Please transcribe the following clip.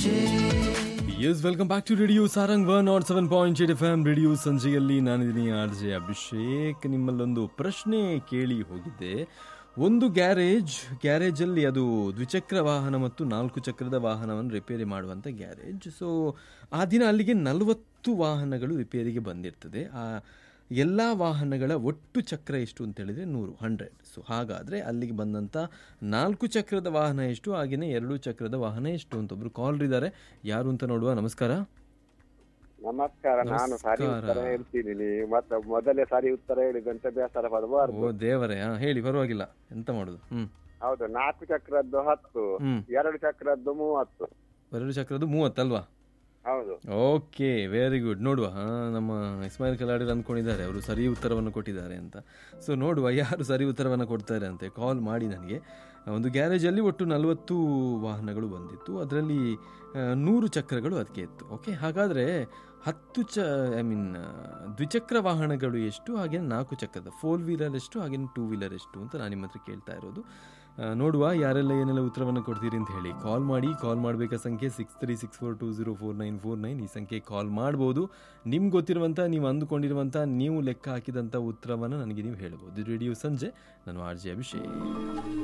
Abhishek S welcome back to radio Sarang one nought seven point eight F M radio ಸಂಜೆಯಲ್ಲಿ ನಾನಿದ್ದೀನಿ R J Abhishek ನಿಮ್ಮಲ್ಲೊಂದು ಪ್ರಶ್ನೆ ಕೇಳಿ ಹೋಗಿದ್ದೆ ಒಂದು ಗ್ಯಾರೇಜ್ ಗ್ಯಾರೇಜಲ್ಲಿ ಅದು ದ್ವಿಚಕ್ರ ವಾಹನ ಮತ್ತು ನಾಲ್ಕು ಚಕ್ರದ ವಾಹನವನ್ನು ರಿಪೇರಿ ಮಾಡುವಂಥ ಗ್ಯಾರೇಜ್ ಸೊ ಆ ದಿನ ಅಲ್ಲಿಗೆ ನಲವತ್ತು ವಾಹನಗಳು ರಿಪೇರಿಗೆ ಬಂದಿರ್ತದೆ ಆ ಎಲ್ಲ ವಾಹನಗಳ ಒಟ್ಟು ಚಕ್ರ ಎಷ್ಟು ಅಂತ ಹೇಳಿದ್ರೆ ನೂರು ಹಂಡ್ರೆಡ್ ಸೊ ಹಾಗಾದರೆ ಅಲ್ಲಿಗೆ ಬಂದಂಥ ನಾಲ್ಕು ಚಕ್ರದ ವಾಹನ ಎಷ್ಟು ಹಾಗೆಯೇ ಎರಡು ಚಕ್ರದ ವಾಹನ ಎಷ್ಟು ಅಂತ ಒಬ್ರು ಕಾಲ್ ಇದ್ದಾರೆ ಯಾರು ಅಂತ ನೋಡುವ ನಮಸ್ಕಾರ ನಮಸ್ಕಾರ ನಾನು ಸರಿ ನಮಸ್ಕಾರ. ಉತ್ತರ ಹೇಳ್ತೀನಿ ನೀವು ಮತ್ತೆ ಮೊದಲೇ ಸರಿ ಉತ್ತರ ಹೇಳಿದಂತೆ ಬೇಸರ ಪಡಬಾರ್ದು ಓ ದೇವರೇ ಹಾಂ ಹೇಳಿ ಪರವಾಗಿಲ್ಲ ಎಂತ ಮಾಡೋದು ಹ್ಞೂ ಹೌದು ನಾಲ್ಕು ಚಕ್ರದ್ದು ಹತ್ತು ಹ್ಮ್. ಎರಡು ಚಕ್ರದ್ದು ಮೂವತ್ತು ಎರಡು ಚಕ್ರದ್ದು ಮೂವತ್ತಲ್ವಾ ಹೌದು ಓಕೆ ವೆರಿ ಗುಡ್ ನೋಡುವ ಹಾಂ ನಮ್ಮ ಇಸ್ಮಾಯಿಲ್ ಕಲಾಡಿರ್ ಅಂದ್ಕೊಂಡಿದ್ದಾರೆ ಅವರು ಸರಿ ಉತ್ತರವನ್ನು ಕೊಟ್ಟಿದ್ದಾರೆ ಅಂತ ಸೊ ನೋಡುವ ಯಾರು ಸರಿ ಉತ್ತರವನ್ನು ಕೊಡ್ತಾರೆ ಅಂತೆ ಕಾಲ್ ಮಾಡಿ ನನಗೆ ಒಂದು ಗ್ಯಾರೇಜಲ್ಲಿ ಒಟ್ಟು ನಲವತ್ತು ವಾಹನಗಳು ಬಂದಿತ್ತು ಅದರಲ್ಲಿ ಆ, ನೂರು ಚಕ್ರಗಳು ಅದಕ್ಕೆ ಇತ್ತು ಓಕೆ ಹಾಗಾದರೆ ಹತ್ತು ಚ ಐ ಮೀನ್ ದ್ವಿಚಕ್ರ ವಾಹನಗಳು ಎಷ್ಟು ಹಾಗೆ ನಾಲ್ಕು ಚಕ್ರದ ಫೋರ್ ವೀಲರ್ ಎಷ್ಟು ಹಾಗೆ ಟೂ ವೀಲರ್ ಎಷ್ಟು ಅಂತ ನಾನು ನಿಮ್ಮ ಹತ್ರ ಕೇಳ್ತಾ ಇರೋದು ಆ, ನೋಡುವ ಯಾರೆಲ್ಲ ಏನೆಲ್ಲ ಉತ್ತರವನ್ನು ಕೊಡ್ತೀರಿ ಅಂತ ಹೇಳಿ ಕಾಲ್ ಮಾಡಿ ಕಾಲ್ ಮಾಡಬೇಕಾ ಸಂಖ್ಯೆ six three six four two zero four nine four nine ಈ ಸಂಖ್ಯೆ ಕಾಲ್ ಮಾಡ್ಬೋದು ನಿಮ್ಗೆ ಗೊತ್ತಿರುವಂಥ ನೀವು ಅಂದುಕೊಂಡಿರುವಂಥ ನೀವು ಲೆಕ್ಕ ಹಾಕಿದಂಥ ಉತ್ತರವನ್ನು ನನಗೆ ನೀವು ಹೇಳ್ಬೋದು ರೇಡಿಯೋ ಸಂಜೆ ನಾನು ಆರ್ ಜೆ ಅಭಿಷೇಕ್